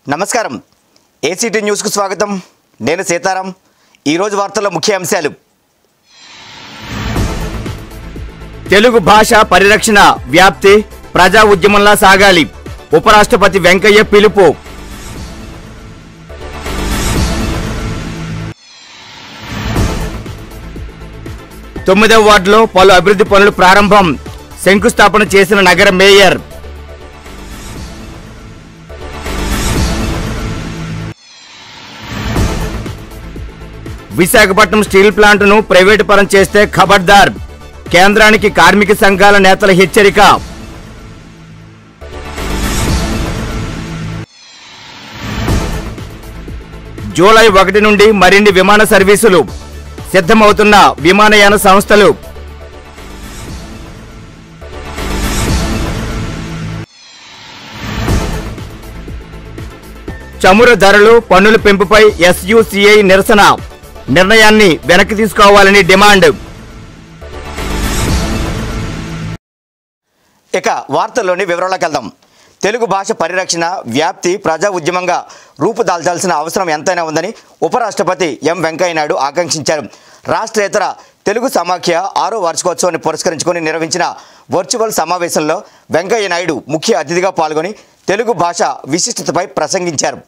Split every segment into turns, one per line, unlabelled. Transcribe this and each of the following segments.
నమస్కారం ఏసీటీ న్యూస్కు స్వాగతం నేను సీతారాం ఈరోజు వార్తల్లో ముఖ్య అంశాలు తెలుగు భాష పరిరక్షణ వ్యాప్తి ప్రజా ఉద్యమంలా సాగాలి ఉపరాష్ట్రపతి వెంకయ్య పిలుపు తొమ్మిదవ వార్డులో పలు అభివృద్ధి పనులు ప్రారంభం శంకుస్థాపన చేసిన నగర మేయర్ విశాఖపట్నం స్టీల్ ప్లాంట్ను ప్రైవేటు పరం చేస్తే ఖబర్దార్ కేంద్రానికి కార్మిక సంఘాల నేతల హెచ్చరిక జూలై ఒకటి నుండి మరిన్ని విమాన సర్వీసులు సిద్ధమవుతున్న విమానయాన సంస్థలు చమురు ధరలు పన్నుల పెంపుపై ఎస్యుసిఐ నిరసన నిర్ణయాన్ని వెనక్కి తీసుకోవాలని డిమాండ్ ఇక వార్తల్లోని వివరాలకు వెళ్దాం తెలుగు భాష పరిరక్షణ వ్యాప్తి ప్రజా ఉద్యమంగా రూపుదాల్చాల్సిన అవసరం ఎంతైనా ఉందని ఉపరాష్ట్రపతి ఎం వెంకయ్యనాయుడు ఆకాంక్షించారు రాష్ట్రేతర తెలుగు సమాఖ్య ఆరో వార్షికోత్సవాన్ని పురస్కరించుకొని నిర్వహించిన వర్చువల్ సమావేశంలో వెంకయ్య నాయుడు ముఖ్య అతిథిగా పాల్గొని తెలుగు భాష విశిష్టతపై ప్రసంగించారు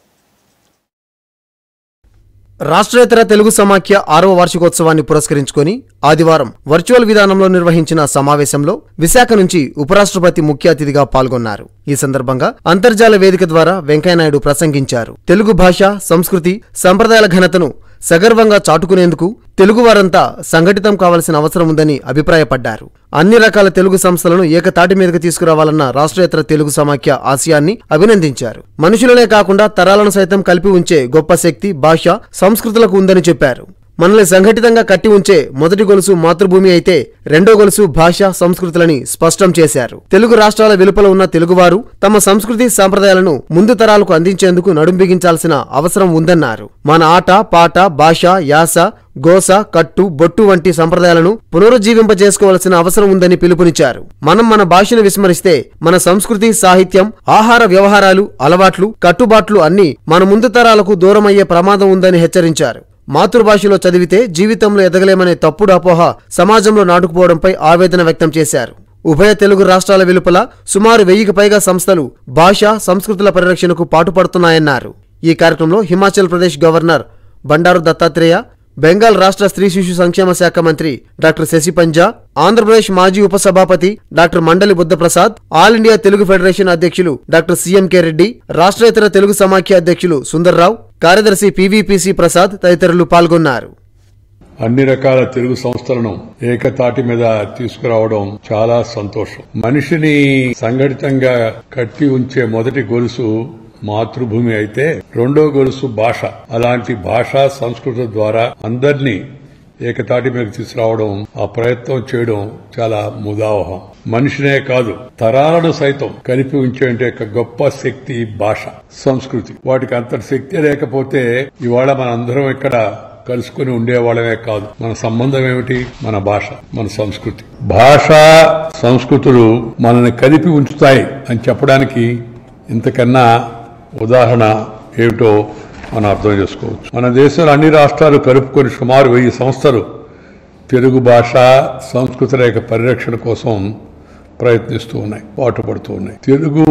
రాష్ట్రేతర తెలుగు సమాఖ్య ఆరవ వార్షికోత్సవాన్ని పురస్కరించుకొని ఆదివారం వర్చువల్ విధానంలో నిర్వహించిన సమావేశంలో విశాఖ నుంచి ఉపరాష్ట్రపతి ముఖ్య అతిథిగా పాల్గొన్నారు ఈ సందర్భంగా అంతర్జాల వేదిక ద్వారా వెంకయ్యనాయుడు ప్రసంగించారు తెలుగు భాష సంస్కృతి సంప్రదాయాల ఘనతను సగర్వంగా చాటుకునేందుకు తెలుగువారంతా సంఘటితం కావాల్సిన అవసరం ఉందని అభిప్రాయపడ్డారు అన్ని రకాల తెలుగు సంస్థలను ఏకతాటి మీదకు తీసుకురావాలన్న రాష్ట్రేతర తెలుగు సమాఖ్య ఆశయాన్ని అభినందించారు మనుషులనే కాకుండా తరాలను సైతం కలిపి ఉంచే గొప్ప శక్తి భాష సంస్కృతులకు ఉందని చెప్పారు మనల్ని సంఘటితంగా కట్టి ఉంచే మొదటి గొలుసు మాతృభూమి అయితే రెండో గొలుసు భాష సంస్కృతులని స్పష్టం చేశారు తెలుగు రాష్ట్రాల వెలుపల ఉన్న తెలుగువారు తమ సంస్కృతి సాంప్రదాయాలను ముందు తరాలకు అందించేందుకు నడుం బిగించాల్సిన అవసరం ఉందన్నారు మన ఆట పాట భాష యాస గోస కట్టు బొట్టు వంటి సంప్రదాయాలను పునరుజ్జీవింపజేసుకోవాల్సిన అవసరం ఉందని పిలుపునిచ్చారు మనం మన భాషను విస్మరిస్తే మన సంస్కృతి సాహిత్యం ఆహార వ్యవహారాలు అలవాట్లు కట్టుబాట్లు అన్నీ మన ముందు తరాలకు దూరమయ్యే ప్రమాదం ఉందని హెచ్చరించారు మాతృభాషలో చదివితే జీవితంలో ఎదగలేమనే తప్పుడు అపోహ సమాజంలో నాటుకుపోవడంపై ఆవేదన వ్యక్తం చేశారు ఉభయ తెలుగు రాష్ట్రాల వెలుపల సుమారు వెయ్యికి పైగా సంస్థలు భాష సంస్కృతుల పరిరక్షణకు పాటుపడుతున్నాయన్నారు ఈ కార్యక్రమంలో హిమాచల్ ప్రదేశ్ గవర్నర్ బండారు దత్తాత్రేయ బెంగాల్ రాష్ట్ర స్త్రీ శిశు సంక్షేమ శాఖ మంత్రి డాక్టర్ శశి పంజా ఆంధ్రప్రదేశ్ మాజీ ఉపసభాపతి doctor Mandali Buddhaprasad all India Telugu federation అధ్యక్షులు డాక్టర్ సీఎంకే రెడ్డి రాష్ట్రేతర తెలుగు సమాఖ్య అధ్యక్షులు సుందర్రావు కార్యదర్శి పివిపిసి ప్రసాద్ తదితరులు పాల్గొన్నారు
అన్ని రకాల తెలుగు సంస్థలను ఏకతాటి మీద తీసుకురావడం చాలా సంతోషం మనిషిని సంఘటితంగా కట్టి ఉంచే మొదటి గొలుసు మాతృభూమి అయితే రెండో గొలుసు భాష అలాంటి భాషా సంస్కృతి ద్వారా అందరినీ ఏకతాటి మీద తీసుకురావడం ఆ ప్రయత్నం చేయడం చాలా ముదావహం మనిషినే కాదు తరాలను సైతం కలిపి ఉంచే ఒక గొప్ప శక్తి భాష సంస్కృతి వాటికి అంతటి శక్తి లేకపోతే ఇవాళ మన అందరం ఇక్కడ కలుసుకుని ఉండేవాళ్ళమే కాదు మన సంబంధం ఏమిటి మన భాష మన సంస్కృతి భాష సంస్కృతులు మనల్ని కలిపి ఉంచుతాయి అని చెప్పడానికి ఇంతకన్నా ఉదాహరణ ఏమిటో మనం అర్థం చేసుకోవచ్చు మన దేశంలో అన్ని రాష్ట్రాలు కలుపుకొని సుమారు వెయ్యి సంస్థలు తెలుగు భాష సంస్కృతి రేఖ పరిరక్షణ కోసం ప్రయత్నిస్తూ ఉన్నాయి పాటుపడుతూ ఉన్నాయి తెలుగు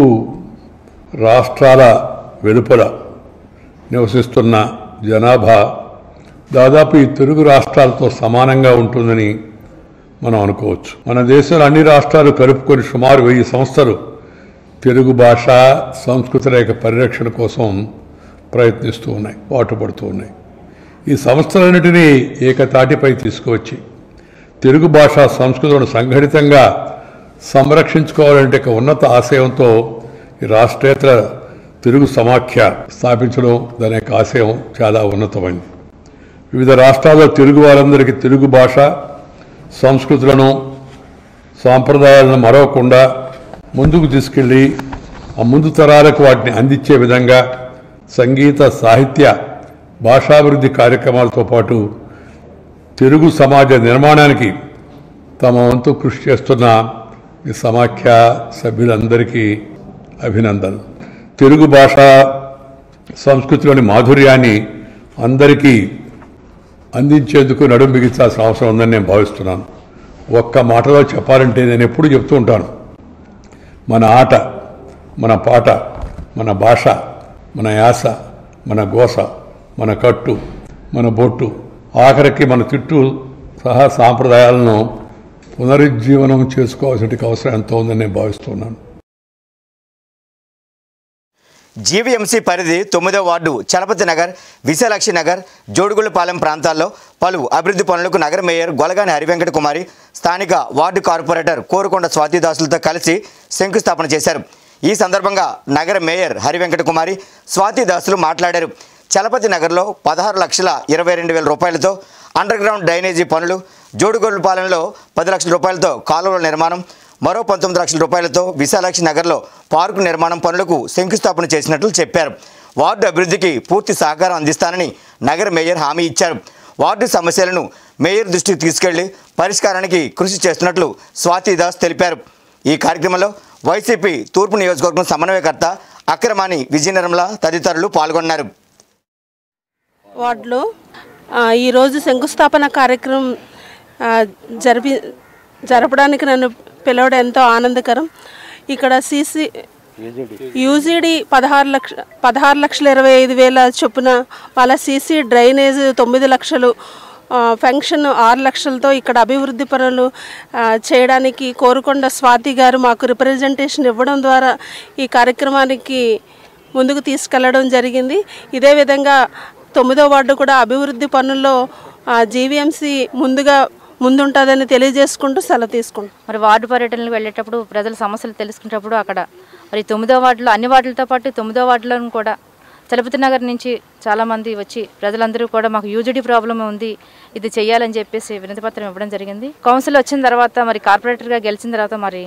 రాష్ట్రాల వెలుపల నివసిస్తున్న జనాభా దాదాపు ఈ తెలుగు రాష్ట్రాలతో సమానంగా ఉంటుందని మనం అనుకోవచ్చు మన దేశంలో అన్ని రాష్ట్రాలు కలుపుకొని సుమారు వెయ్యి సంస్థలు తెలుగు భాష సంస్కృతి రేఖ పరిరక్షణ కోసం ప్రయత్నిస్తూ ఉన్నాయి పాటుపడుతూ ఉన్నాయి ఈ సంస్థలన్నిటినీ ఏకతాటిపై తీసుకువచ్చి తెలుగు భాష సంస్కృతులను సంఘటితంగా సంరక్షించుకోవాలంటే ఒక ఉన్నత ఆశయంతో ఈ రాష్ట్రేతర తెలుగు సమాఖ్య స్థాపించడం దాని యొక్క ఆశయం చాలా ఉన్నతమైంది వివిధ రాష్ట్రాల్లో తెలుగు వారందరికీ తెలుగు భాష సంస్కృతులను సాంప్రదాయాలను మరవకుండా ముందుకు తీసుకెళ్లి ఆ ముందు తరాలకు వాటిని అందించే విధంగా సంగీత సాహిత్య భాషాభివృద్ధి కార్యక్రమాలతో పాటు తెలుగు సమాజ నిర్మాణానికి తమ వంతు కృషి చేస్తున్న ఈ సమాఖ్య సభ్యులందరికీ అభినందనలు తెలుగు భాష సంస్కృతిలోని మాధుర్యాన్ని అందరికీ అందించేందుకు నడుం బిగించాల్సిన అవసరం ఉందని నేను భావిస్తున్నాను ఒక్క మాటలో చెప్పాలంటే నేను ఎప్పుడు చెప్తూ ఉంటాను మన ఆట మన పాట మన భాష మన యాస మన గోస మన కట్టు మన బొట్టు ఆఖరికి మన తిట్టు సహా సాంప్రదాయాలను పునరుజ్జీవనం చేసుకోవాల్సిన అవసరం ఎంతో ఉందని నేను భావిస్తున్నాను
జీవీఎంసీ పరిధి తొమ్మిదో వార్డు చలపతి నగర్ విశాలాక్షి నగర్ జోడుగులపాలెం ప్రాంతాల్లో పలు అభివృద్ధి పనులకు నగర మేయర్ గొలగాని హరివెంకట కుమారి స్థానిక వార్డు కార్పొరేటర్ కోరుకొండ స్వాతిదాసులతో కలిసి శంకుస్థాపన చేశారు ఈ సందర్భంగా నగర మేయర్ హరివెంకట కుమారి స్వాతిదాసులు మాట్లాడారు చలపతి నగర్లో పదహారు లక్షల ఇరవై రెండు వేల రూపాయలతో అండర్ గ్రౌండ్ డ్రైనేజీ పనులు జోడుగొల్లుపాలెంలో పది లక్షల రూపాయలతో కాలువల నిర్మాణం మరో పంతొమ్మిది లక్షల రూపాయలతో విశాలాక్షి నగర్లో పార్కు నిర్మాణం పనులకు శంకుస్థాపన చేసినట్లు చెప్పారు వార్డు అభివృద్ధికి పూర్తి సహకారం అందిస్తానని నగర మేయర్ హామీ ఇచ్చారు వార్డు సమస్యలను మేయర్ దృష్టికి తీసుకెళ్లి పరిష్కారానికి కృషి చేస్తున్నట్లు స్వాతిదాస్ తెలిపారు ఈ కార్యక్రమంలో వైసీపీ తూర్పు నియోజకవర్గం సమన్వయకర్త అక్రమాని విజయ నిర్మల తదితరులు పాల్గొన్నారు
వార్డులో ఆ, ఈరోజు శంకుస్థాపన కార్యక్రమం ఆ, జరిపి జరపడానికి నన్ను పిలవడం ఎంతో ఆనందకరం ఇక్కడ సీసీ యూజీడీ పదహారు లక్ష పదహారు లక్షల ఇరవై ఐదు వేల చొప్పున వాళ్ళ సీసీ డ్రైనేజ్ తొమ్మిది లక్షలు ఆ, ఫంక్షన్ ఆరు లక్షలతో ఇక్కడ అభివృద్ధి పనులు ఆ, చేయడానికి కోరుకొండ స్వాతి గారు మాకు రిప్రజెంటేషన్ ఇవ్వడం ద్వారా ఈ కార్యక్రమానికి ముందుకు తీసుకెళ్లడం జరిగింది ఇదే విధంగా తొమ్మిదో వార్డు కూడా అభివృద్ధి పనుల్లో జీవీఎంసీ ముందుగా ముందుంటుందని తెలియజేసుకుంటూ సెలవు తీసుకుంటాం
మరి వార్డు పర్యటనలకు వెళ్ళేటప్పుడు ప్రజల సమస్యలు తెలుసుకునేటప్పుడు అక్కడ మరి తొమ్మిదో వార్డులో అన్ని వార్డులతో పాటు తొమ్మిదో వార్డులను కూడా చలపతి నగర్ నుంచి చాలామంది వచ్చి ప్రజలందరూ కూడా మాకు యూజిడి ప్రాబ్లం ఉంది ఇది చేయాలని చెప్పేసి వినతి పత్రం ఇవ్వడం జరిగింది కౌన్సిల్ వచ్చిన తర్వాత మరి కార్పొరేటర్గా గెలిచిన తర్వాత మరి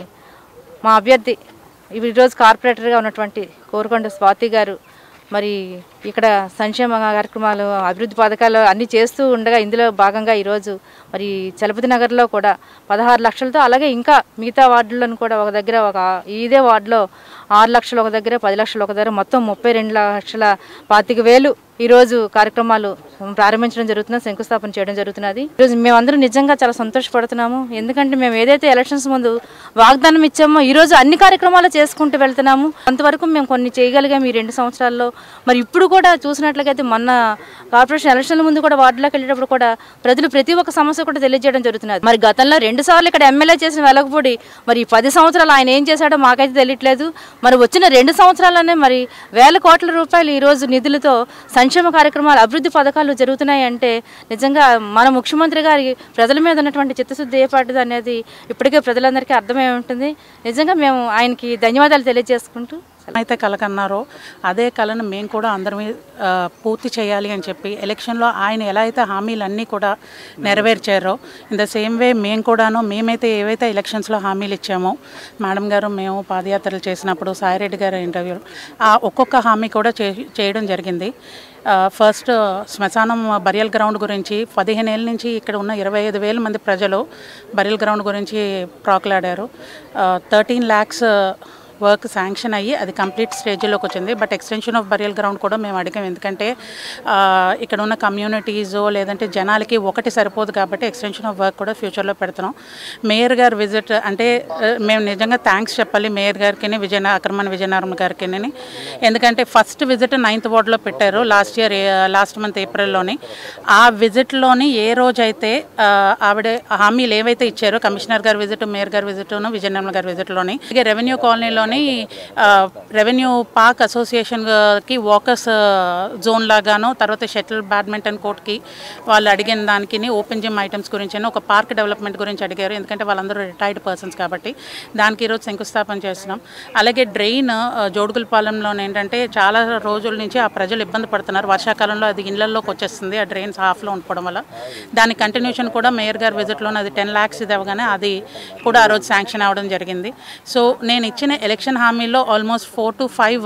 మా అభ్యర్థి ఇవి ఈరోజు కార్పొరేటర్గా ఉన్నటువంటి కోరుకొండ స్వాతి గారు మరి ఇక్కడ సంక్షేమ కార్యక్రమాలు అభివృద్ధి పథకాలు అన్నీ చేస్తూ ఉండగా ఇందులో భాగంగా ఈరోజు మరి చలపతి నగర్లో కూడా పదహారు లక్షలతో అలాగే ఇంకా మిగతా వార్డులను కూడా ఒక దగ్గర ఒక ఇదే వార్డులో ఆరు లక్షలు ఒక దగ్గర పది లక్షలు ఒక దగ్గర మొత్తం ముప్పై రెండు లక్షల పాతిక వేలు ఈరోజు కార్యక్రమాలు ప్రారంభించడం జరుగుతుంది శంకుస్థాపన చేయడం జరుగుతున్నది ఈరోజు మేమందరం నిజంగా చాలా సంతోషపడుతున్నాము ఎందుకంటే మేము ఏదైతే ఎలక్షన్స్ ముందు వాగ్దానం ఇచ్చామో ఈరోజు అన్ని కార్యక్రమాలు చేసుకుంటూ వెళ్తున్నాము అంతవరకు మేము కొన్ని చేయగలిగాము ఈ రెండు సంవత్సరాల్లో మరి ఇప్పుడు కూడా చూసినట్లయితే మొన్న కార్పొరేషన్ ఎలక్షన్ల ముందు కూడా వార్డులోకి వెళ్ళేటప్పుడు కూడా ప్రజలు ప్రతి ఒక్క సమస్య కూడా తెలియజేయడం జరుగుతున్నది మరి గతంలో రెండు సార్లు ఇక్కడ ఎమ్మెల్యే చేసిన వెలగపూడి మరి ఈ పది సంవత్సరాలు ఆయన ఏం చేశాడో మాకైతే తెలియట్లేదు మరి వచ్చిన రెండు సంవత్సరాలనే మరి వేల కోట్ల రూపాయలు ఈ రోజు నిధులతో సంక్షేమ కార్యక్రమాలు అభివృద్ధి పథకాలు జరుగుతున్నాయి అంటే నిజంగా మన ముఖ్యమంత్రి గారి ప్రజల మీద ఉన్నటువంటి చిత్తశుద్ధి ఏ పాటిది అనేది ఇప్పటికే ప్రజలందరికీ అర్థమై ఉంటుంది నిజంగా మేము ఆయనకి ధన్యవాదాలు తెలియజేసుకుంటూ
అయితే కళ కన్నారో అదే కళను మేము కూడా అందరం ఆ, పూర్తి చేయాలి అని చెప్పి ఎలక్షన్లో ఆయన ఎలా అయితే హామీలన్నీ కూడా నెరవేర్చారో ఇన్ ద సేమ్ వే మేము కూడాను మేమైతే ఏవైతే ఎలక్షన్స్లో హామీలు ఇచ్చామో మేడం గారు మేము పాదయాత్రలు చేసినప్పుడు సాయిరెడ్డి గారు ఇంటర్వ్యూ ఆ ఒక్కొక్క హామీ కూడా చే చేయడం జరిగింది ఆ, ఫస్ట్ శ్మశానం బరియల్ గ్రౌండ్ గురించి పదిహేను ఏళ్ళ నుంచి ఇక్కడ ఉన్న ఇరవై ఐదు వేల మంది ప్రజలు బరియల్ గ్రౌండ్ గురించి ప్రాకులాడారు థర్టీన్ ల్యాక్స్ వర్క్ శాంక్షన్ అయ్యి అది కంప్లీట్ స్టేజ్లోకి వచ్చింది but extension of burial ground కూడా మేము అడిగాం ఎందుకంటే ఆ, ఇక్కడ ఉన్న కమ్యూనిటీస్ లేదంటే జనాలకి ఒకటి సరిపోదు కాబట్టి ఎక్స్టెన్షన్ ఆఫ్ వర్క్ కూడా ఫ్యూచర్లో పెడుతున్నాం మేయర్ గారు విజిట్ అంటే ఆ, మేము నిజంగా థ్యాంక్స్ చెప్పాలి మేయర్ గారికి విజయ అక్రమణ విజయనగరం గారికి ఎందుకంటే ఫస్ట్ విజిట్ నైన్త్ వార్డులో పెట్టారు లాస్ట్ ఇయర్ లాస్ట్ మంత్ ఏప్రిల్లోని ఆ విజిట్లోని ఏ రోజైతే ఆ, ఆవిడ హామీలు ఏవైతే ఇచ్చారో కమిషనర్ గారి విజిట్ మేయర్ గారి విజిట్ విజయనగరం గారి విజిట్లోని అలాగే రెవెన్యూ కాలనీలోని ఆ, రెవెన్యూ పార్క్ అసోసియేషన్కి వాకర్స్ జోన్ లాగాను తర్వాత షటిల్ బ్యాడ్మింటన్ కోర్ట్కి వాళ్ళు అడిగిన దానికి ఓపెన్ జిమ్ ఐటమ్స్ గురించి ఒక పార్క్ డెవలప్మెంట్ గురించి అడిగారు ఎందుకంటే వాళ్ళందరూ రిటైర్డ్ పర్సన్స్ కాబట్టి దానికి ఈరోజు శంకుస్థాపన చేస్తున్నాం అలాగే డ్రైన్ జోడుగులపాలెంలో ఏంటంటే చాలా రోజుల నుంచి ఆ ప్రజలు ఇబ్బంది పడుతున్నారు వర్షాకాలంలో అది ఇళ్లలోకి వచ్చేస్తుంది ఆ డ్రైన్స్ హాఫ్లో ఉండిపోవడం వల్ల దాని కంటిన్యూషన్ కూడా మేయర్ గారి విజిట్లోనే అది టెన్ ల్యాక్స్ ఇది అవ్వగానే అది కూడా ఆ రోజు శాంక్షన్ అవ్వడం జరిగింది సో నేను ఇచ్చిన ఎలక్షన్ హామీలో ఆల్మోస్ట్ ఫోర్ టు ఫైవ్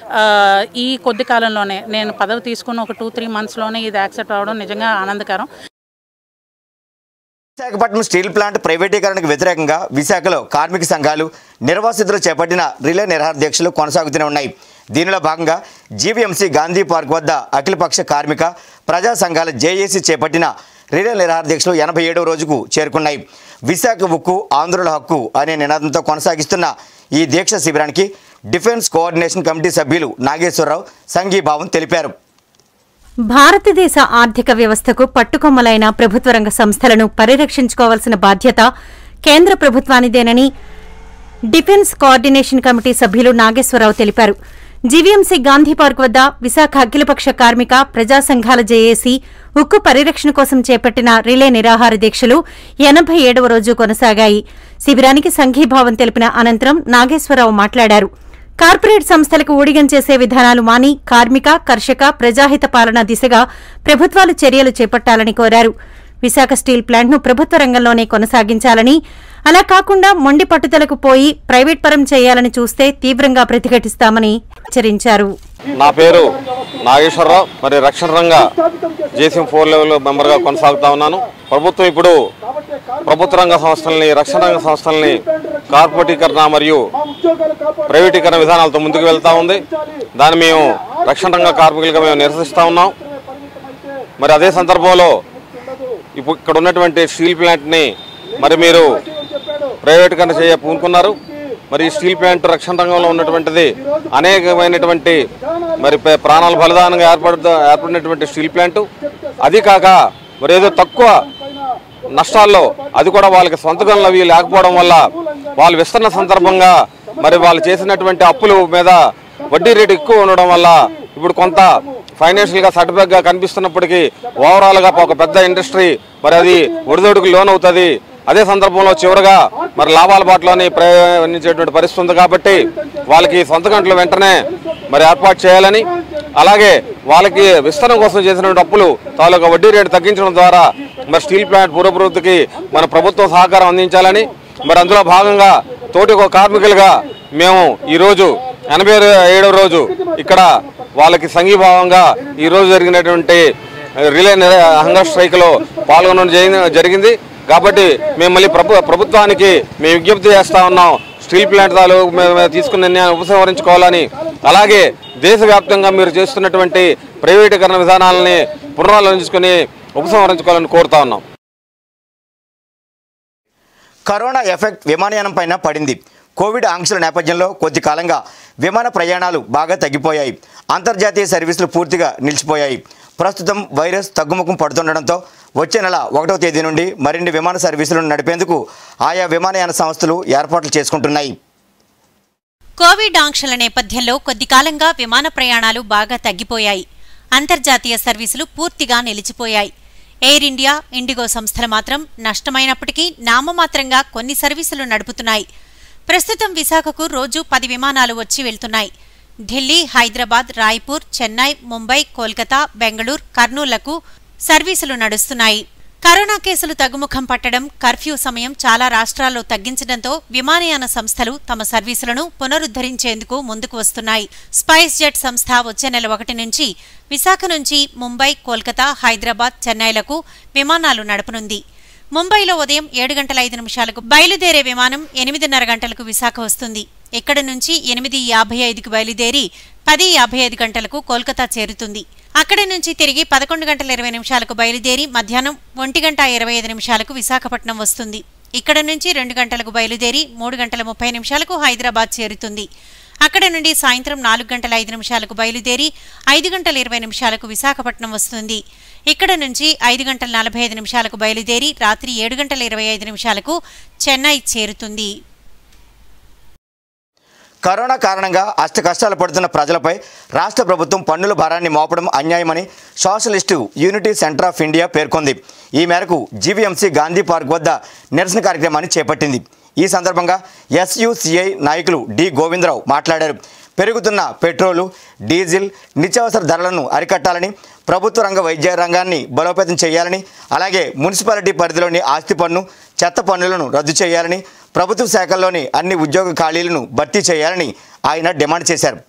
ఈ కొద్ది కాలంలోనే నేను పదవి తీసుకున్న ఒక టూ త్రీ మంత్స్లోనే ఇది యాక్సెప్ట్ అవ్వడం నిజంగా ఆనందకరం
విశాఖపట్నం స్టీల్ ప్లాంట్ ప్రైవేటీకరణకు వ్యతిరేకంగా విశాఖలో కార్మిక సంఘాలు నిర్వాసితులు చేపట్టిన రిలే నిరాహార దీక్షలు కొనసాగుతూనే ఉన్నాయి దీనిలో భాగంగా జీవీఎంసీ గాంధీ పార్క్ వద్ద అఖిలపక్ష కార్మిక ప్రజా సంఘాల జేఏసీ చేపట్టిన రిలే నిరాహార దీక్షలు ఎనభై ఏడవ రోజుకు చేరుకున్నాయి విశాఖ ఉక్కు ఆంధ్రుల హక్కు అనే నినాదంతో కొనసాగిస్తున్న ఈ దీక్ష శిబిరానికి డిఫెన్స్ కోఆర్డినేషన్ కమిటీ సభ్యులు నాగేశ్వరరావు సంఘీభావం తెలిపారు
భారతదేశ ఆర్థిక వ్యవస్థకు పట్టుకొమ్మలైన ప్రభుత్వ రంగ సంస్థలను పరిరక్షించుకోవాల్సిన బాధ్యత కేంద్ర ప్రభుత్వానిదేనని డిఫెన్స్ కోఆర్డినేషన్ కమిటీ సభ్యులు నాగేశ్వరరావు తెలిపారు జీవీఎంసీ గాంధీ పార్క్ వద్ద విశాఖ అఖిలపక్ష కార్మిక ప్రజా సంఘాల జేఏసీ ఉక్కు పరిరక్షణ కోసం చేపట్టిన రిలే నిరాహార దీక్షలు ఎనభై ఏడవ రోజు కొనసాగాయి శిబిరానికి సంఘీభావం తెలిపిన అనంతరం నాగేశ్వరరావు మాట్లాడారు కార్పొరేట్ సంస్థలకు ఊడిగం చేసే విధానాలు మాని కార్మిక కర్షక ప్రజాహిత పాలన దిశగా ప్రభుత్వాలు చర్యలు చేపట్టాలని కోరారు విశాఖ స్టీల్ ప్లాంట్ను ప్రభుత్వ రంగంలోనే కొనసాగించాలని అలా కాకుండా మొండి పట్టుదలకు పోయి ప్రైవేట్ పరం చేయాలని చూస్తే తీవ్రంగా ప్రతిఘటిస్తామని హెచ్చరించారు
నా పేరు నాగేశ్వరరావు మరి రక్షణ రంగ జేసీఎం ఫోర్ లెవెల్ మెంబర్గా కొనసాగుతా ఉన్నాను ప్రభుత్వం ఇప్పుడు ప్రభుత్వ రంగ సంస్థల్ని రక్షణ రంగ సంస్థల్ని కార్పొరేటీకరణ మరియు ప్రైవేటీకరణ విధానాలతో ముందుకు వెళ్తా ఉంది దాన్ని మేము రక్షణ రంగ కార్మికులుగా మేము నిరసిస్తా ఉన్నాం మరి అదే సందర్భంలో ఇప్పుడు ఇక్కడ ఉన్నటువంటి స్టీల్ ప్లాంట్ని మరి మీరు ప్రైవేటీకరణ చేయ పూనుకున్నారు మరి ఈ స్టీల్ ప్లాంట్ రక్షణ రంగంలో ఉన్నటువంటిది అనేకమైనటువంటి మరి పే- ప్రాణాల బలిదానంగా ఏర్పడ ఏర్పడినటువంటి స్టీల్ ప్లాంట్ అది కాక మరి ఏదో తక్కువ నష్టాల్లో అది కూడా వాళ్ళకి సొంత గనులు అవి లేకపోవడం వల్ల వాళ్ళు విస్తరణ సందర్భంగా మరి వాళ్ళు చేసినటువంటి అప్పుల మీద వడ్డీ రేటు ఎక్కువ ఉండడం వల్ల ఇప్పుడు కొంత ఫైనాన్షియల్ గా సర్టిఫికేట్ గా కనిపిస్తున్నప్పటికీ ఓవరాల్ గా ఒక పెద్ద ఇండస్ట్రీ మరి అది ఒడిదొడుకు లోన్ అవుతుంది అదే సందర్భంలో చివరగా మరి లాభాల బాటలోని ప్రయాణించేటువంటి పరిస్థితి ఉంది కాబట్టి వాళ్ళకి సొంత గంటలు వెంటనే మరి ఏర్పాటు చేయాలని అలాగే వాళ్ళకి విస్తరణ కోసం చేసినటువంటి అప్పులు తాలూకా వడ్డీ రేటు తగ్గించడం ద్వారా మరి స్టీల్ ప్లాంట్ పూర్వభివృద్ధికి మన ప్రభుత్వం సహకారం అందించాలని మరి అందులో భాగంగా తోటి ఒక కార్మికులుగా మేము ఈరోజు ఎనభై ఏడవ రోజు ఇక్కడ వాళ్ళకి సంఘీభావంగా ఈ రోజు జరిగినటువంటి రిలే నిర- హంగర్ స్ట్రైక్ లో పాల్గొనడం జరి- జరిగింది కాబట్టి మేము మళ్ళీ ప్రభు ప్రభుత్వానికి మేము విజ్ఞప్తి చేస్తా ఉన్నాం స్టీల్ ప్లాంట్ తాలూ మేము తీసుకున్న నిర్ణయాన్ని ఉపసంహరించుకోవాలని అలాగే దేశవ్యాప్తంగా మీరు చేస్తున్నటువంటి ప్రైవేటీకరణ విధానాలని పునరాలోచించుకొని ఉపసంహరించుకోవాలని కోరుతా ఉన్నాం
కరోనా ఎఫెక్ట్ విమానయానం పైన పడింది కోవిడ్ ఆంక్షల నేపథ్యంలో కొద్ది కాలంగా విమాన ప్రయాణాలు బాగా తగ్గిపోయాయి అంతర్జాతీయ సర్వీసులు పూర్తిగా నిలిచిపోయాయి ప్రస్తుతం వైరస్ తగ్గుముఖం పడుతుండడంతో వచ్చే నెల ఒకటో తేదీ నుండి మరిన్ని విమాన సర్వీసులను నడిపేందుకు ఆయా విమానయాన సంస్థలు ఏర్పాట్లు చేసుకుంటున్నాయి
కోవిడ్ ఆంక్షల నేపథ్యంలో కొద్ది కాలంగా విమాన ప్రయాణాలు బాగా తగ్గిపోయాయి అంతర్జాతీయ సర్వీసులు పూర్తిగా నిలిచిపోయాయి ఎయిర్ ఇండియా ఇండిగో సంస్థలు మాత్రం నష్టమైనప్పటికీ నామమాత్రంగా కొన్ని సర్వీసులు నడుపుతున్నాయి ప్రస్తుతం విశాఖకు రోజు పది విమానాలు వచ్చి వెళ్తున్నాయి ఢిల్లీ హైదరాబాద్ రాయ్పూర్ చెన్నై ముంబై కోల్కతా బెంగళూరు కర్నూలులకు సర్వీసులు నడుస్తున్నాయి కరోనా కేసులు తగ్గుముఖం పట్టడం కర్ఫ్యూ సమయం చాలా రాష్ట్రాల్లో తగ్గించడంతో విమానయాన సంస్థలు తమ సర్వీసులను పునరుద్ధరించేందుకు ముందుకు వస్తున్నాయి స్పైస్ జెట్ సంస్థ వచ్చే నెల ఒకటి నుంచి విశాఖ నుంచి ముంబై కోల్కతా హైదరాబాద్ చెన్నైలకు విమానాలు నడపనుంది ముంబైలో ఉదయం ఏడు గంటల ఐదు నిమిషాలకు బయలుదేరే విమానం ఎనిమిదిన్నర గంటలకు విశాఖ వస్తుంది ఇక్కడి నుంచి ఎనిమిది యాభై ఐదుకు బయలుదేరి పది యాభై ఐదు గంటలకు కోల్కతా చేరుతుంది అక్కడి నుంచి తిరిగి పదకొండు గంటల ఇరవై నిమిషాలకు బయలుదేరి మధ్యాహ్నం ఒంటి గంట ఇరవై ఐదు నిమిషాలకు విశాఖపట్నం వస్తుంది ఇక్కడ నుంచి రెండు గంటలకు బయలుదేరి మూడు గంటల ముప్పై నిమిషాలకు హైదరాబాద్ చేరుతుంది అక్కడ నుండి సాయంత్రం నాలుగు గంటల ఐదు నిమిషాలకు బయలుదేరి ఐదు గంటల ఇరవై నిమిషాలకు విశాఖపట్నం వస్తుంది ఇక్కడ నుంచి ఐదు గంటల నలభై ఐదు నిమిషాలకు బయలుదేరి రాత్రి ఏడు గంటల ఇరవై ఐదు నిమిషాలకు చెన్నై చేరుతుంది
కరోనా కారణంగా అష్ట కష్టాలు పడుతున్న ప్రజలపై రాష్ట్ర ప్రభుత్వం పన్నుల భారాన్ని మోపడం అన్యాయమని socialist unity centre of India పేర్కొంది ఈ మేరకు జీవీఎంసీ గాంధీ పార్క్ వద్ద నిరసన కార్యక్రమాన్ని చేపట్టింది ఈ సందర్భంగా ఎస్యుసిఐ నాయకులు డి గోవిందరావు మాట్లాడారు పెరుగుతున్న పెట్రోలు డీజిల్ నిత్యావసర ధరలను అరికట్టాలని ప్రభుత్వ రంగ వైద్య రంగాన్ని బలోపేతం చేయాలని అలాగే మున్సిపాలిటీ పరిధిలోని ఆస్తి పన్ను చెత్త పన్నులను రద్దు చేయాలని ప్రభుత్వ శాఖల్లోని అన్ని ఉద్యోగ ఖాళీలను భర్తీ చేయాలని ఆయన డిమాండ్ చేశారు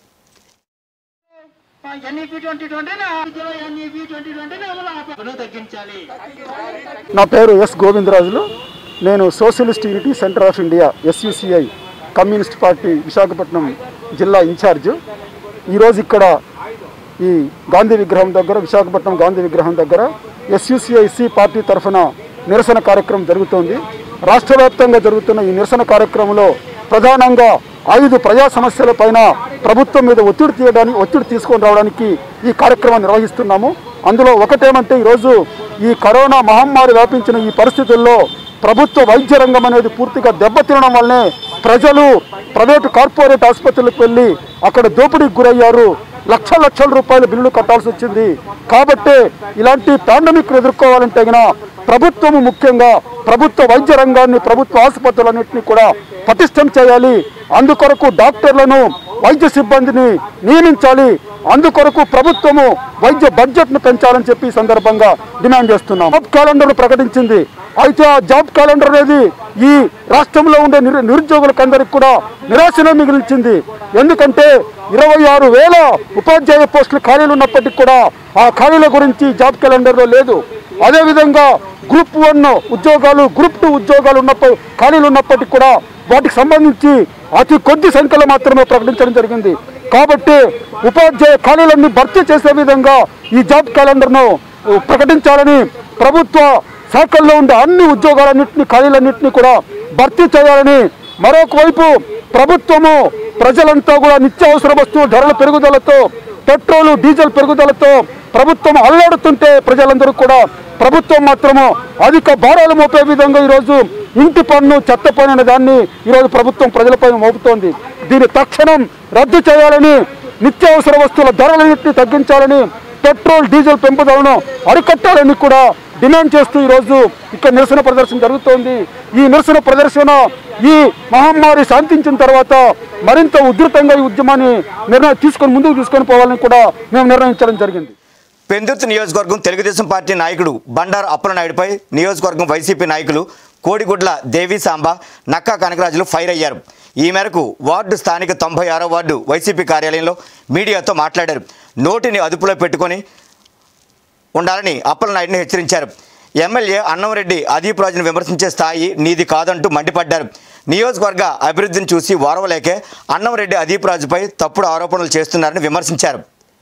నా పేరు ఎస్ గోవిందరాజులు నేను socialist unity centre of India SUCI communist party Visakhapatnam జిల్లా ఇన్ఛార్జ్ ఈరోజు ఇక్కడ ఈ గాంధీ విగ్రహం దగ్గర విశాఖపట్నం గాంధీ విగ్రహం దగ్గర ఎస్యుసిఐసి పార్టీ తరఫున నిరసన కార్యక్రమం జరుగుతోంది రాష్ట్ర వ్యాప్తంగా జరుగుతున్న ఈ నిరసన కార్యక్రమంలో ప్రధానంగా ఐదు ప్రజా సమస్యల పైన ప్రభుత్వం మీద ఒత్తిడి తీయడానికి ఒత్తిడి తీసుకొని రావడానికి ఈ కార్యక్రమం నిర్వహిస్తున్నాము అందులో ఒకటేమంటే ఈరోజు ఈ కరోనా మహమ్మారి వ్యాపించిన ఈ పరిస్థితుల్లో ప్రభుత్వ వైద్య రంగం అనేది పూర్తిగా దెబ్బతినడం వల్లనే ప్రజలు ప్రైవేటు కార్పొరేట్ ఆసుపత్రులకు వెళ్ళి అక్కడ దోపిడీకి గురయ్యారు లక్ష లక్షల రూపాయల బిల్లులు కట్టాల్సి వచ్చింది కాబట్టి ఇలాంటి పాండమిక్ ఎదుర్కోవాలంటే గిన ప్రభుత్వము ముఖ్యంగా ప్రభుత్వ వైద్య రంగాన్ని ప్రభుత్వ ఆసుపత్రులన్నింటినీ కూడా పటిష్టం చేయాలి అందుకొరకు డాక్టర్లను వైద్య సిబ్బందిని నియమించాలి అందుకొరకు ప్రభుత్వము వైద్య బడ్జెట్ను పెంచాలని చెప్పి ఈ సందర్భంగా డిమాండ్ చేస్తున్నాం జాబ్ క్యాలెండర్ ప్రకటించింది అయితే ఆ జాబ్ క్యాలెండర్ అనేది ఈ రాష్ట్రంలో ఉండే నిరు నిరుద్యోగులకందరికి కూడా నిరాశనే మిగిల్చింది ఎందుకంటే ఇరవై ఆరు వేల ఉపాధ్యాయ పోస్టులు ఖాళీలు ఉన్నప్పటికీ కూడా ఆ ఖాళీల గురించి జాబ్ క్యాలెండర్లో లేదు అదేవిధంగా గ్రూప్ వన్ ఉద్యోగాలు గ్రూప్ టూ ఉద్యోగాలు ఉన్నప్పుడు ఖాళీలు ఉన్నప్పటికీ కూడా వాటికి సంబంధించి అతి కొద్ది సంఖ్యలో మాత్రమే ప్రకటించడం జరిగింది కాబట్టి ఉపాధ్యాయ ఖాళీలన్నీ భర్తీ చేసే విధంగా ఈ జాబ్ క్యాలెండర్ను ప్రకటించాలని ప్రభుత్వ శాఖల్లో ఉండే అన్ని ఉద్యోగాలన్నింటినీ ఖాళీలన్నింటినీ కూడా భర్తీ చేయాలని మరొక వైపు ప్రభుత్వము ప్రజలంతా కూడా నిత్యావసర వస్తువుల ధరల పెరుగుదలతో పెట్రోలు డీజిల్ పెరుగుదలతో ప్రభుత్వం అల్లాడుతుంటే ప్రజలందరూ కూడా ప్రభుత్వం మాత్రము అధిక భారాలు మోపే విధంగా ఈరోజు ఇంటి పన్ను చెత్త పన్ను అనే దాన్ని ఈరోజు ప్రభుత్వం ప్రజలపై మోపుతోంది దీన్ని తక్షణం రద్దు చేయాలని నిత్యావసర వస్తువుల ధరలన్నింటినీ తగ్గించాలని పెట్రోల్ డీజిల్ పెంపుదలను అరికట్టాలని కూడా డిమాండ్ చేస్తూ ఈరోజు ఇక్కడ నిరసన ప్రదర్శన జరుగుతోంది ఈ నిరసన ప్రదర్శన ఈ మహమ్మారి శాంతించిన తర్వాత మరింత ఉధృతంగా ఈ ఉద్యమాన్ని నిర్ణయం తీసుకొని ముందుకు తీసుకొని పోవాలని కూడా మేము నిర్ణయించడం జరిగింది
పెందుర్తి నియోజకవర్గం తెలుగుదేశం పార్టీ నాయకుడు బండారు అప్పలనాయుడుపై నియోజకవర్గం వైసీపీ నాయకులు కోడిగుడ్ల దేవి సాంబ నక్కా కనకరాజులు ఫైర్ అయ్యారు ఈ మేరకు వార్డు స్థానిక తొంభై ఆరో వార్డు వైసీపీ కార్యాలయంలో మీడియాతో మాట్లాడారు నోటిని అదుపులో పెట్టుకొని ఉండాలని అప్పలనాయుడిని హెచ్చరించారు ఎమ్మెల్యే అన్నంరెడ్డి అదీప్ రాజును విమర్శించే స్థాయి నీది కాదంటూ మండిపడ్డారు నియోజకవర్గ అభివృద్ధిని చూసి ఓరవలేకే అన్నంరెడ్డి అదీప్ రాజుపై తప్పుడు ఆరోపణలు చేస్తున్నారని విమర్శించారు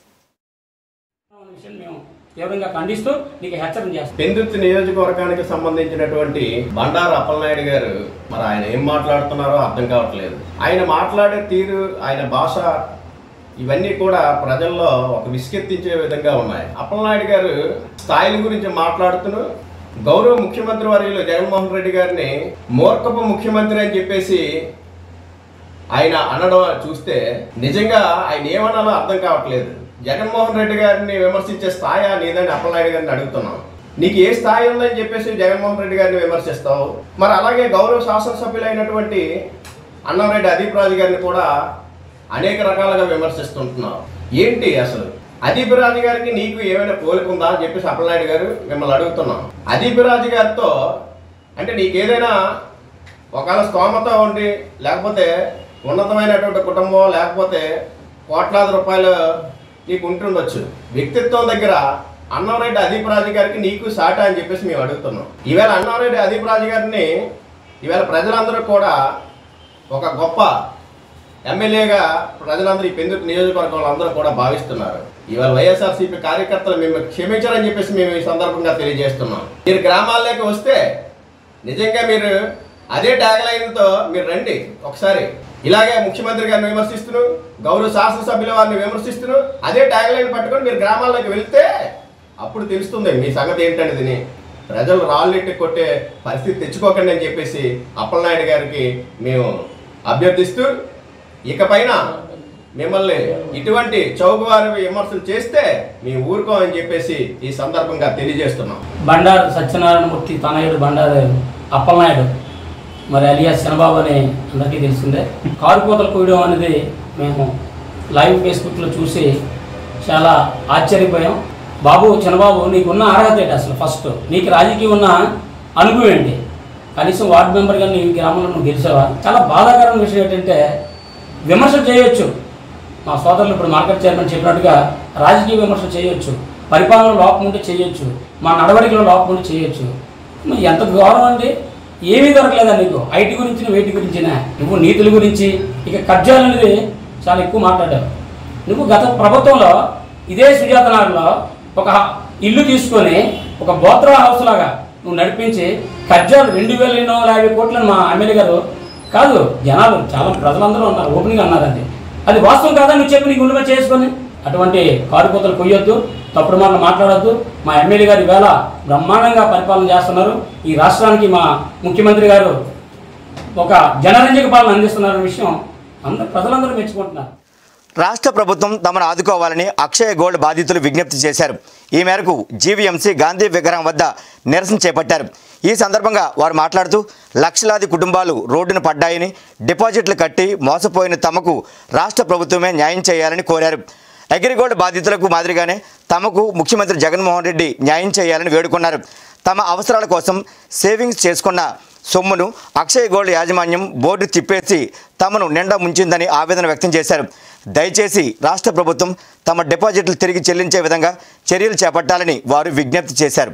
విషయం మేము తీవ్రంగా ఖండిస్తూ నీకు హెచ్చరిక చేస్తాం
పెందుర్తి నియోజకవర్గానికి సంబంధించినటువంటి బండారు అప్పలనాయుడు గారు మరి ఆయన ఏం మాట్లాడుతున్నారో అర్థం కావట్లేదు ఆయన మాట్లాడే తీరు ఆయన భాష ఇవన్నీ కూడా ప్రజల్లో ఒక విసుకెత్తించే విధంగా ఉన్నాయి అప్పలనాయుడు గారు స్థాయిల గురించి మాట్లాడుతూ గౌరవ ముఖ్యమంత్రి వర్యులు జగన్మోహన్ రెడ్డి గారిని మూర్ఖపు ముఖ్యమంత్రి అని చెప్పేసి ఆయన అనడం చూస్తే నిజంగా ఆయన ఏమనాలో అర్థం కావట్లేదు జగన్మోహన్ రెడ్డి గారిని విమర్శించే స్థాయి నీదని అప్పలనాయుడు గారిని అడుగుతున్నాం నీకు ఏ స్థాయి ఉందని చెప్పేసి జగన్మోహన్ రెడ్డి గారిని విమర్శిస్తావు మరి అలాగే గౌరవ శాసనసభ్యులైనటువంటి అన్నంరెడ్డి అదీప్ రాజు గారిని కూడా అనేక రకాలుగా విమర్శిస్తుంటున్నావు ఏంటి అసలు అదీప్ రాజు గారికి నీకు ఏమైనా పోలిక ఉందా అని చెప్పేసి అప్పలనాయుడు గారు మిమ్మల్ని అడుగుతున్నాం అదీప్ రాజు గారితో అంటే నీకు ఏదైనా ఒకవేళ స్తోమత ఉండి లేకపోతే ఉన్నతమైనటువంటి కుటుంబం లేకపోతే కోట్లాది రూపాయలు నీకు ఉంటుండొచ్చు వ్యక్తిత్వం దగ్గర అన్నంరెడ్డి అదీప్ రాజు గారికి నీకు సాట అని చెప్పేసి మేము అడుగుతున్నాం ఈవేళ అన్నంరెడ్డి అదీప్ రాజు గారిని ఈవేళ ప్రజలందరూ కూడా ఒక గొప్ప ఎమ్మెల్యేగా ప్రజలందరూ ఈ పెందుకు నియోజకవర్గంలో అందరూ కూడా భావిస్తున్నారు ఇవాళ వైఎస్ఆర్సీపీ కార్యకర్తలు మేము క్షమించారని చెప్పేసి మేము ఈ సందర్భంగా తెలియజేస్తున్నాం మీరు గ్రామాల్లోకి వస్తే నిజంగా మీరు అదే ట్యాగ్ లైన్తో మీరు రండి ఒకసారి ఇలాగే ముఖ్యమంత్రి గారిని విమర్శిస్తున్నారు గౌరవ శాసనసభ్యుల వారిని విమర్శిస్తున్నారు అదే ట్యాగ్ లైన్ పట్టుకొని మీరు గ్రామాల్లోకి వెళ్తే అప్పుడు తెలుస్తుంది మీ సంగతి ఏంటనేది ప్రజలు రాళ్ళెట్టి కొట్టే పరిస్థితి తెచ్చుకోకండి అని చెప్పేసి అప్పలనాయుడు గారికి మేము అభ్యర్థిస్తూ ఇకపైన మిమ్మల్ని ఇటువంటి చౌకవారి విమర్శలు చేస్తే మేము ఊరుకోమని చెప్పేసి ఈ సందర్భంగా తెలియజేస్తున్నాం
బండారు సత్యనారాయణమూర్తి తనయుడు బండారు అప్పలనాయుడు మరి అలియా చనబాబు అని అందరికీ తెలిసిందే కారు కోతలు కూయడం అనేది మేము లైవ్ ఫేస్బుక్లో చూసి చాలా ఆశ్చర్యపోయాం బాబు చనబాబు నీకున్న అర్హత ఏంటి అసలు ఫస్ట్ నీకు రాజకీయం ఉన్న అనుభవం ఏంటి కనీసం వార్డు మెంబర్గా నీ గ్రామంలో నువ్వు గెలిచావా చాలా బాధాకరమైన విషయం ఏంటంటే విమర్శ చేయొచ్చు మా సోదరులు ఇప్పుడు మార్కెట్ చైర్మన్ చెప్పినట్టుగా రాజకీయ విమర్శ చేయొచ్చు పరిపాలన లోపం ఉంటే చేయొచ్చు మా నడవడికలో లోపం ఉంటే చేయొచ్చు మరి ఎంత గౌరవం అండి ఏమీ దొరకలేదా నీకు ఐటీ గురించి వేటి గురించినా నువ్వు నీతుల గురించి ఇక కబ్జాలు అనేది చాలా ఎక్కువ మాట్లాడావు నువ్వు గత ప్రభుత్వంలో ఇదే సుజాత నగర్లో ఒక ఇల్లు తీసుకొని ఒక బోత్రా హౌస్ లాగా నువ్వు నడిపించి ఖర్జాలు రెండు వేల ఎన్నో యాభై కోట్లను మా ఎమ్మెల్యే గారు కాదు జనాలు చాలా ప్రజలందరూ ఉన్నారు ఓపెనింగ్ అన్నారండి అది వాస్తవం కాదా నువ్వు చెప్పి నీ గుండెగా చేసుకొని అటువంటి కారుకోతలు కొయ్యొద్దు తప్పుడు మాటలు మాట్లాడొద్దు మా ఎమ్మెల్యే గారు ఈవేళ బ్రహ్మాండంగా పరిపాలన చేస్తున్నారు ఈ రాష్ట్రానికి మా ముఖ్యమంత్రి గారు ఒక జనరంజక పాలన అందిస్తున్నారు విషయం అందరు ప్రజలందరూ మెచ్చుకుంటున్నారు
రాష్ట్ర ప్రభుత్వం తమను ఆదుకోవాలని అక్షయ గోల్డ్ బాధితులు విజ్ఞప్తి చేశారు ఈ మేరకు జీవీఎంసీ గాంధీ విగ్రహం వద్ద నిరసన చేపట్టారు ఈ సందర్భంగా వారు మాట్లాడుతూ లక్షలాది కుటుంబాలు రోడ్డున పడ్డాయని డిపాజిట్లు కట్టి మోసపోయిన తమకు రాష్ట్ర ప్రభుత్వమే న్యాయం చేయాలని కోరారు అగ్రిగోల్డ్ బాధితులకు మాదిరిగానే తమకు ముఖ్యమంత్రి జగన్మోహన్ రెడ్డి న్యాయం చేయాలని వేడుకున్నారు తమ అవసరాల కోసం సేవింగ్స్ చేసుకున్న సొమ్మును అక్షయ్ గోల్డ్ యాజమాన్యం బోర్డు తిప్పేసి తమను నిండా ముంచిందని ఆవేదన వ్యక్తం చేశారు దయచేసి రాష్ట్ర ప్రభుత్వం తమ డిపాజిట్లు తిరిగి చెల్లించే విధంగా చర్యలు చేపట్టాలని వారు విజ్ఞప్తి చేశారు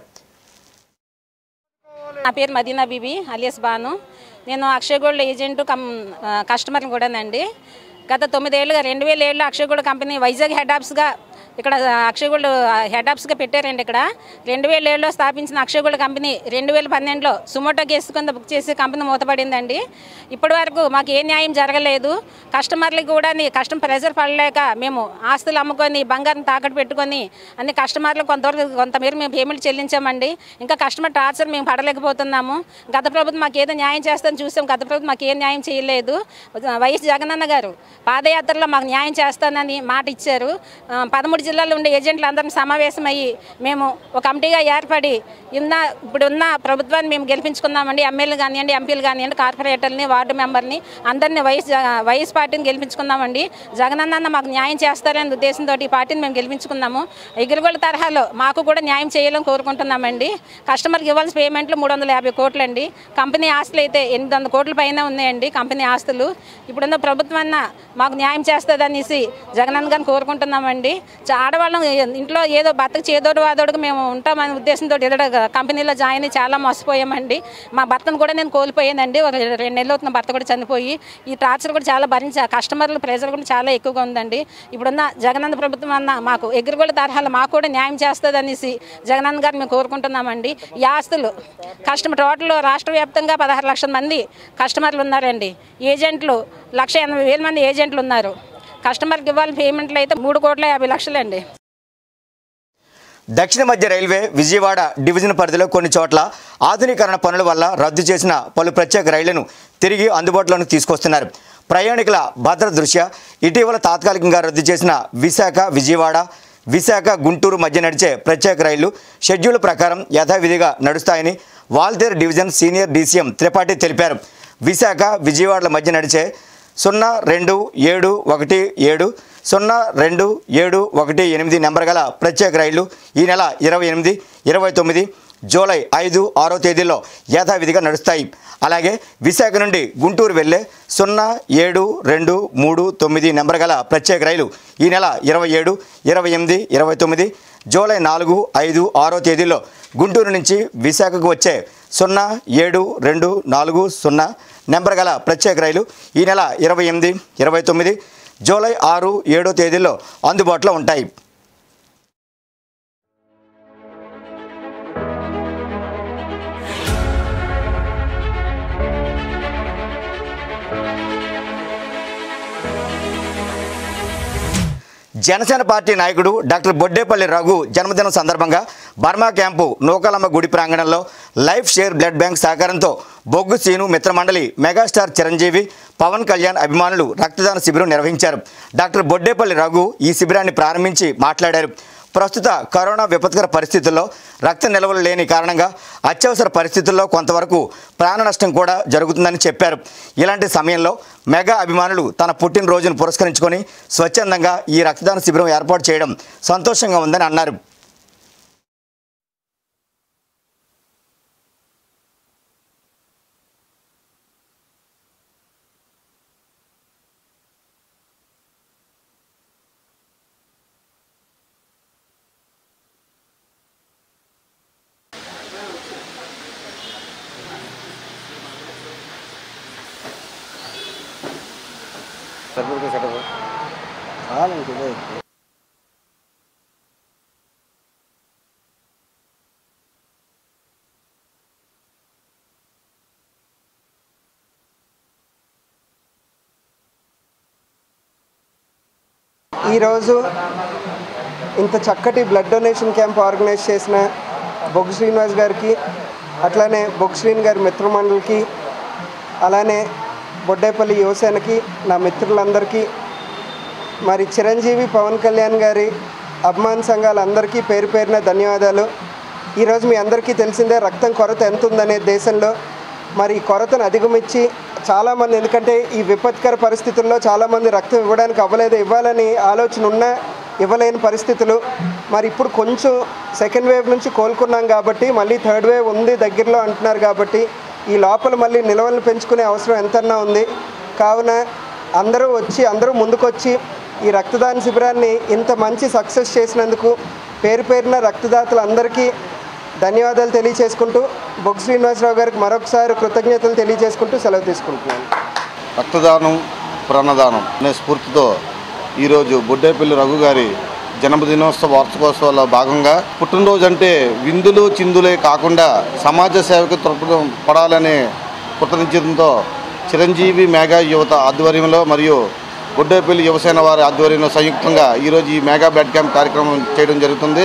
నా పేరు మదీనా బీబీ అలియస్ బాను నేను అక్షయ్ గోల్డ్ ఏజెంట్ కమ్ ఆ, కస్టమర్ని కూడానండి గత తొమ్మిదేళ్ళుగా రెండు వేల ఏళ్ళు Akshay gold company Vizag head ఆఫీస్గా ఇక్కడ అక్షయ్ గోల్డ్ హెడ్ ఆఫీస్గా పెట్టారండి ఇక్కడ రెండు వేల ఏడులో స్థాపించిన అక్షయ్ గోల్డ్ కంపెనీ రెండు వేల పన్నెండులో సుమోటో కేసు కింద బుక్ చేసి కంపెనీ మూతపడిందండి ఇప్పటి వరకు మాకు ఏ న్యాయం జరగలేదు కస్టమర్లకు కూడా నీ కష్టం ప్రెజర్ పడలేక మేము ఆస్తులు అమ్ముకొని బంగారం తాకట్టు పెట్టుకొని అన్ని కస్టమర్లకు కొంతవరకు కొంతమేర మేము పేమెంట్ చెల్లించామండి ఇంకా కస్టమర్ టార్చర్ మేము పడలేకపోతున్నాము గత ప్రభుత్వం మాకు ఏదో న్యాయం చేస్తామని చూసాం గత ప్రభుత్వం మాకు ఏ న్యాయం చేయలేదు వైఎస్ జగనన్న గారు పాదయాత్రలో మాకు న్యాయం చేస్తానని మాట ఇచ్చారు ఆ, పదమూడు జిల్లాల్లో ఉండే ఏజెంట్లు అందరం సమావేశమయ్యి మేము ఒక కమిటీగా ఏర్పడి ఉన్న ఇప్పుడు ఉన్న ప్రభుత్వాన్ని మేము గెలిపించుకున్నామండి ఎమ్మెల్యే కానివ్వండి ఎంపీలు కానివ్వండి కార్పొరేటర్ని వార్డు మెంబర్ని అందరినీ వైఎస్ జగ- వైఎస్ పార్టీని గెలిపించుకున్నామండి జగనన్న మాకు న్యాయం చేస్తారనే ఉద్దేశంతో ఈ పార్టీని మేము గెలిపించుకున్నాము ఎగిరిగోళ్ళ తరహాలో మాకు కూడా న్యాయం చేయాలని కోరుకుంటున్నామండి కస్టమర్కి ఇవ్వాల్సిన పేమెంట్లు మూడు వందల యాభై కోట్లు అండి కంపెనీ ఆస్తులు అయితే ఎనిమిది వందల కోట్ల పైన ఉన్నాయండి కంపెనీ ఆస్తులు ఇప్పుడున్న ప్రభుత్వం అన్న మాకు న్యాయం చేస్తుందనేసి జగనన్న గారిని కోరుకుంటున్నామండి చా- ఆడవాళ్ళం ఇంట్లో ఏదో భర్తకు చేదోడు వాదోడుగా మేము ఉంటామనే ఉద్దేశంతో ఎదుడ కంపెనీలో జాయిన్ అయ్యి చాలా మోసపోయామండి మా భర్తను కూడా నేను కోల్పోయానండి ఒక రెండు నెలలు అవుతున్న భర్త కూడా చనిపోయి ఈ టార్చర్ కూడా చాలా భరించా కస్టమర్లు ప్రెజర్ కూడా చాలా ఎక్కువగా ఉందండి ఇప్పుడున్న జగనన్న ప్రభుత్వం అన్న మాకు ఎగ్రిగోళ్ళ తరహాలో మాకు కూడా న్యాయం చేస్తుంది అనేసి జగనన్న గారు మేము కోరుకుంటున్నామండి ఈ ఆస్తులు కస్టమర్ టోటల్ రాష్ట్ర వ్యాప్తంగా పదహారు లక్షల మంది కస్టమర్లు ఉన్నారండి ఏజెంట్లు లక్ష ఎనభై వేల మంది ఏజెంట్లు ఉన్నారు కస్టమర్కి ఇవ్వాలి పేమెంట్లు అయితే మూడు కోట్ల యాభై లక్షలండి
దక్షిణ మధ్య రైల్వే విజయవాడ డివిజన్ పరిధిలో కొన్ని చోట్ల ఆధునీకరణ పనుల వల్ల రద్దు చేసిన పలు ప్రత్యేక రైళ్లను తిరిగి అందుబాటులోకి తీసుకొస్తున్నారు ప్రయాణికుల భద్రత దృష్ట్యా ఇటీవల తాత్కాలికంగా రద్దు చేసిన విశాఖ విజయవాడ విశాఖ గుంటూరు మధ్య నడిచే ప్రత్యేక రైళ్లు షెడ్యూల్ ప్రకారం యథావిధిగా నడుస్తాయని Waltair division senior DCM Tripathi తెలిపారు విశాఖ విజయవాడల మధ్య నడిచే సున్నా రెండు ఏడు ఒకటి ఏడు సున్నా రెండు ఏడు ఒకటి ఎనిమిది నెంబర్ గల ప్రత్యేక రైళ్లు ఈ నెల ఇరవై ఎనిమిది ఇరవై తొమ్మిది జూలై ఐదు ఆరో తేదీల్లో యథావిధిగా నడుస్తాయి అలాగే విశాఖ నుండి గుంటూరు వెళ్ళే సున్నా ఏడు రెండు మూడు తొమ్మిది నెంబర్ గల ప్రత్యేక రైలు ఈ నెల ఇరవై ఏడు ఇరవై ఎనిమిది ఇరవై తొమ్మిది జూలై నాలుగు ఐదు ఆరో తేదీల్లో గుంటూరు నుంచి విశాఖకు వచ్చే సున్నా ఏడు రెండు నాలుగు సున్నా నెంబర్ గల ప్రత్యేక రైలు ఈ నెల ఇరవై ఎనిమిది ఇరవై తొమ్మిది జూలై ఆరు ఏడో తేదీల్లో అందుబాటులో ఉంటాయి జనసేన పార్టీ నాయకుడు డాక్టర్ బొడ్డేపల్లి రఘు జన్మదినం సందర్భంగా బర్మా క్యాంపు నూకాలమ్మ గుడి ప్రాంగణంలో లైఫ్ షేర్ బ్లడ్ బ్యాంక్ సహకారంతో బొగ్గు సీను మిత్రమండలి మెగాస్టార్ చిరంజీవి పవన్ కళ్యాణ్ అభిమానులు రక్తదాన శిబిరం నిర్వహించారు డాక్టర్ బొడ్డేపల్లి రఘు ఈ శిబిరాన్ని ప్రారంభించి మాట్లాడారు ప్రస్తుత కరోనా విపత్కర పరిస్థితుల్లో రక్త నిల్వలు లేని కారణంగా అత్యవసర పరిస్థితుల్లో కొంతవరకు ప్రాణ నష్టం కూడా జరుగుతుందని చెప్పారు ఇలాంటి సమయంలో మెగా అభిమానులు తన పుట్టినరోజును పురస్కరించుకొని స్వచ్ఛందంగా ఈ రక్తదాన శిబిరం ఏర్పాటు చేయడం సంతోషంగా ఉందని అన్నారు
ఈరోజు ఇంత చక్కటి బ్లడ్ డొనేషన్ క్యాంప్ ఆర్గనైజ్ చేసిన బొగ్గు శ్రీనివాస్ గారికి అట్లానే బొగ్గు శ్రీని గారి మిత్రమండలికి అలానే బొడ్డేపల్లి యువసేనకి నా మిత్రులందరికీ మరి చిరంజీవి పవన్ కళ్యాణ్ గారి అభిమాన సంఘాలందరికీ పేరు పేరున ధన్యవాదాలు ఈరోజు మీ అందరికీ తెలిసిందే రక్తం కొరత ఎంత ఉందనే దేశంలో మరి ఈ కొరతను అధిగమించి చాలామంది ఎందుకంటే ఈ విపత్కర పరిస్థితుల్లో చాలామంది రక్తం ఇవ్వడానికి అవ్వలేదు ఇవ్వాలని ఆలోచన ఉన్నా ఇవ్వలేని పరిస్థితులు మరి ఇప్పుడు కొంచెం సెకండ్ వేవ్ నుంచి కోలుకున్నాం కాబట్టి మళ్ళీ థర్డ్ వేవ్ ఉంది దగ్గరలో అంటున్నారు కాబట్టి ఈ లోపల మళ్ళీ నిల్వలను పెంచుకునే అవసరం ఎంతన్నా ఉంది కావున అందరూ వచ్చి అందరూ ముందుకొచ్చి ఈ రక్తదాన శిబిరాన్ని ఇంత మంచి సక్సెస్ చేసినందుకు పేరు పేరున రక్తదాతలందరికీ ధన్యవాదాలు తెలియచేసుకుంటూ బొగ్ శ్రీనివాసరావు గారికి మరొకసారి కృతజ్ఞతలు తెలియజేసుకుంటూ సెలవు తీసుకుంటున్నాను
రక్తదానం ప్రాణదానం అనే స్ఫూర్తితో ఈరోజు బొడ్డేపల్లి రఘు గారి జన్మదినోత్సవ వార్షికోత్సవాల్లో భాగంగా పుట్టినరోజు అంటే విందులు చిందులే కాకుండా సమాజ సేవకు తృప్తం పడాలనే కృతనిశ్చయంతో చిరంజీవి మేఘా యువత ఆధ్వర్యంలో మరియు బొడ్డేపల్లి యువసేన వారి ఆధ్వర్యంలో సంయుక్తంగా ఈరోజు ఈ మెగా బ్లడ్ క్యాంప్ కార్యక్రమం చేయడం జరుగుతుంది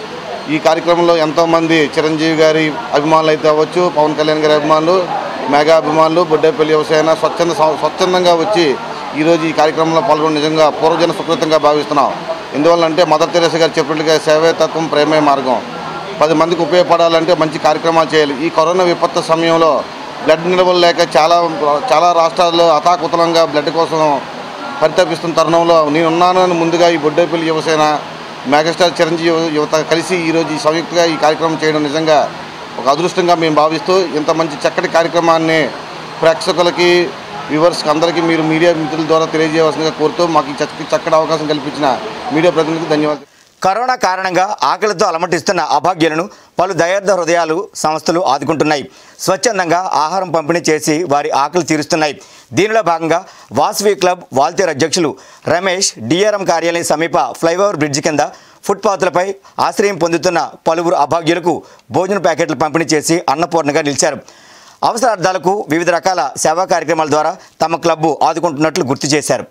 ఈ కార్యక్రమంలో ఎంతోమంది చిరంజీవి గారి అభిమానులు అయితే అవ్వచ్చు పవన్ కళ్యాణ్ గారి అభిమానులు మెగా అభిమానులు బొడ్డేపల్లి వ్యవసాయ స్వచ్ఛంద సం- స్వచ్ఛందంగా వచ్చి ఈరోజు ఈ కార్యక్రమంలో పాల్గొని నిజంగా పూర్వజన సుకృతంగా భావిస్తున్నాం ఎందువల్లంటే మదర్ తెరేసా గారు చెప్పినట్టుగా సేవే తత్వం ప్రేమే మార్గం పది మందికి ఉపయోగపడాలంటే మంచి కార్యక్రమాలు చేయాలి ఈ కరోనా విపత్తు సమయంలో బ్లడ్ నిల్వలు లేక చాలా చాలా రాష్ట్రాల్లో అతాకుతలంగా బ్లడ్ కోసం పరితపిస్తున్న తరుణంలో నేనున్నాను అని ముందుగా ఈ బొడ్డేపల్లి యువసేన మెగాస్టార్ చిరంజీవి యువత కలిసి ఈరోజు ఈ సంయుక్తంగా ఈ కార్యక్రమం చేయడం నిజంగా ఒక అదృష్టంగా మేము భావిస్తూ ఇంత మంచి చక్కటి కార్యక్రమాన్ని ప్రేక్షకులకి వ్యూవర్స్కి అందరికీ మీరు మీడియా మిత్రుల ద్వారా తెలియజేయవలసిందిగా కోరుతూ మాకు ఈ చక్క చక్కటి అవకాశం కల్పించిన మీడియా ప్రతినిధికి ధన్యవాదాలు
కరోనా కారణంగా ఆకలితో అలమటిస్తున్న అభాగ్యులను పలు దయార్థ హృదయాలు సంస్థలు ఆదుకుంటున్నాయి స్వచ్ఛందంగా ఆహారం పంపిణీ చేసి వారి ఆకలి తీరుస్తున్నాయి దీనిలో భాగంగా వాసవి క్లబ్ వాల్తేర్ అధ్యక్షులు రమేష్ డిఆర్ఎం కార్యాలయం సమీప ఫ్లైఓవర్ బ్రిడ్జి కింద ఫుట్పాత్లపై ఆశ్రయం పొందుతున్న పలువురు అభాగ్యులకు భోజన ప్యాకెట్లు పంపిణీ చేసి అన్నపూర్ణగా నిలిచారు అవసరార్థాలకు వివిధ రకాల సేవా కార్యక్రమాల ద్వారా తమ క్లబ్బు ఆదుకుంటున్నట్లు గుర్తు చేశారు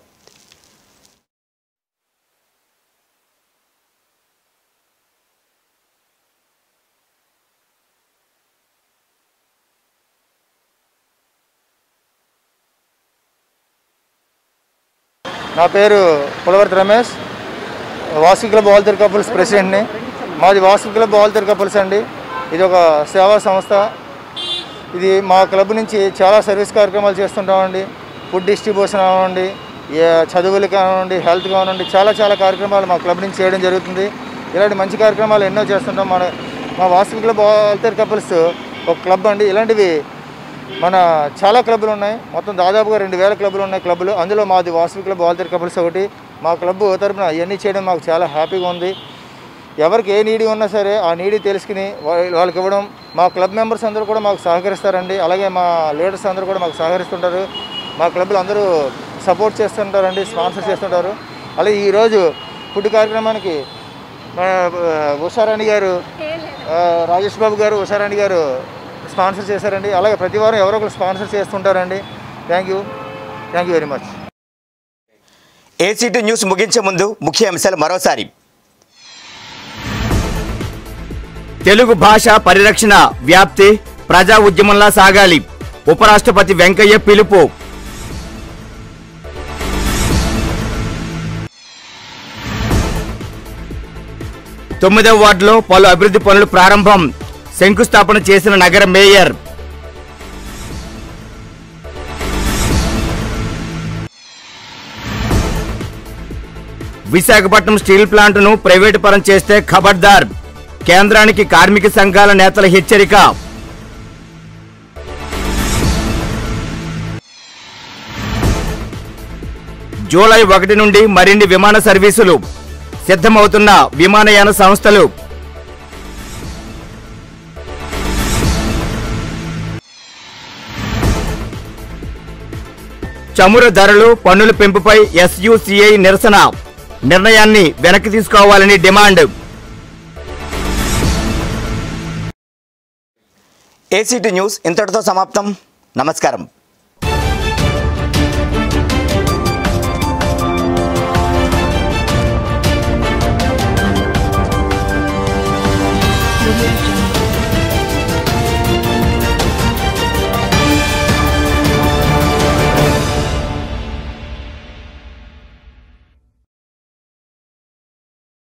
నా పేరు పులవర్తి రమేష్ వాసు క్లబ్ వాల్తేర్ కపుల్స్ ప్రెసిడెంట్ని మాది వాసు క్లబ్ వాల్తేర్ కపుల్స్ అండి ఇది ఒక సేవా సంస్థ ఇది మా క్లబ్ నుంచి చాలా సర్వీస్ కార్యక్రమాలు చేస్తుంటామండి ఫుడ్ డిస్ట్రిబ్యూషన్ అవనండి ఏ చదువులు కానివ్వండి హెల్త్ కానివ్వండి చాలా చాలా కార్యక్రమాలు మా క్లబ్ నుంచి చేయడం జరుగుతుంది ఇలాంటి మంచి కార్యక్రమాలు ఎన్నో చేస్తుంటాం మన మా వాసు క్లబ్ వాల్తేర్ కపుల్స్ ఒక క్లబ్ అండి ఇలాంటివి మన చాలా క్లబ్లు ఉన్నాయి మొత్తం దాదాపుగా రెండు వేల క్లబ్లు ఉన్నాయి క్లబ్లు అందులో మాది వాసవి క్లబ్ వాల్తేర్ కపుల్స్ ఒకటి మా క్లబ్ తరపున ఇవన్నీ చేయడం మాకు చాలా హ్యాపీగా ఉంది ఎవరికి ఏ నీడి ఉన్నా సరే ఆ నీడి తెలుసుకుని వా- వాళ్ళకి ఇవ్వడం మా క్లబ్ మెంబర్స్ అందరూ కూడా మాకు సహకరిస్తారండి అలాగే మా లీడర్స్ అందరూ కూడా మాకు సహకరిస్తుంటారు మా క్లబ్లో అందరూ సపోర్ట్ చేస్తుంటారండి స్పాన్సర్ చేస్తుంటారు అలాగే ఈరోజు ఫుడ్ కార్యక్రమానికి మా ఆ, ఉషారాణి గారు ఆ, రాజేష్ బాబు గారు ఉషారాణి గారు స్పాన్సర్ చేశారండి అలాగే ప్రతి వారం ఎవరో ఒకరు స్పాన్సర్ చేస్తుంటారండి thank you thank you very much
ACT news ముగించే ముందు ముఖ్య అంశాలు మరోసారి తెలుగు భాష పరిరక్షణ వ్యాప్తి ప్రజా ఉద్యమంలా సాగాలి ఉపరాష్ట్రపతి వెంకయ్య పిలుపు తొమ్మిదవ వార్డులో పలు అభివృద్ధి పనులు ప్రారంభం శంకుస్థాపన చేసిన నగర మేయర్ విశాఖపట్నం స్టీల్ ప్లాంట్ను ప్రైవేటు పరం చేస్తే ఖబర్దార్ కేంద్రానికి కార్మిక సంఘాల నేతల హెచ్చరిక జూలై ఒకటి నుండి మరిన్ని విమాన సర్వీసులు సిద్ధమవుతున్న విమానయాన సంస్థలు చమురు ధరలు పన్నుల పెంపుపై ఎస్యుసిఐ నిరసన నిర్ణయాన్ని వెనక్కి తీసుకోవాలని డిమాండ్ ఏసీటీ న్యూస్ ఇంతటితో సమాప్తం నమస్కారం